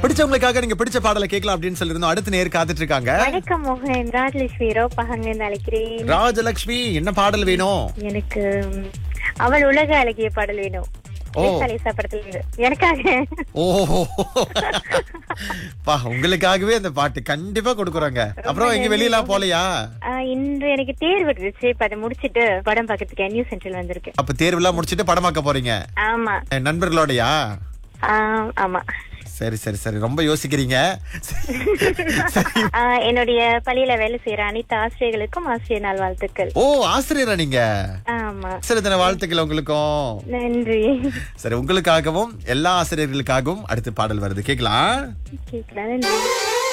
பிடிச்சவங்களுக்காக நீங்க பிடிச்ச பாடலை கேட்கலாம் அப்படின்னு சொல்லிருந்தோம் அடுத்து நேர் காத்துட்டு இருக்காங்க வணக்கம் மோகன் ராஜலட்சுமி ரோப்பகங்க அழைக்கிறேன் ராஜலட்சுமி என்ன பாடல் வேணும் எனக்கு ம், அவள் உலக அழகிய பாடல் வேணும் ஓ. லேசா படத்துல இருந்து. எனக்காக ஓஹோ பா உங்களுக்காகவே அந்த பாட்டு கண்டிப்பா கொடுக்குறோங்க அப்புறம் எங்க வெளியெல்லாம் போலையா ஆ, இன்று எனக்கு தேர்வு இருந்துச்சு இப்ப அதை முடிச்சிட்டு படம் பார்க்கறதுக்கு நியூ சென்ட்ரல் வந்திருக்கேன் அப்ப தேர்வெல்லாம் முடிச்சிட்டு படமாக்க போறீங்க ஆமா என் நண்பர்களோடயா ஆ, ஆமா சரி சரி சரி ரொம்ப யோசிக்கிறீங்க சரி. ஆ, என்னுடைய பள்ளியில வேலை செய்யற அனைத்து ஆசிரியர்களுக்கும் ஆசிரியர் நாள் வாழ்த்துக்கள் ஓ ஆசிரியரா நீங்க ஆமா சரி தின வாழ்த்துக்கள் உங்களுக்கும் நன்றி சரி உங்களுக்காகவும் எல்லா ஆசிரியர்களுக்காகவும் அடுத்து பாடல் வருது கேக்கலாம் கேட்கலாம் நன்றி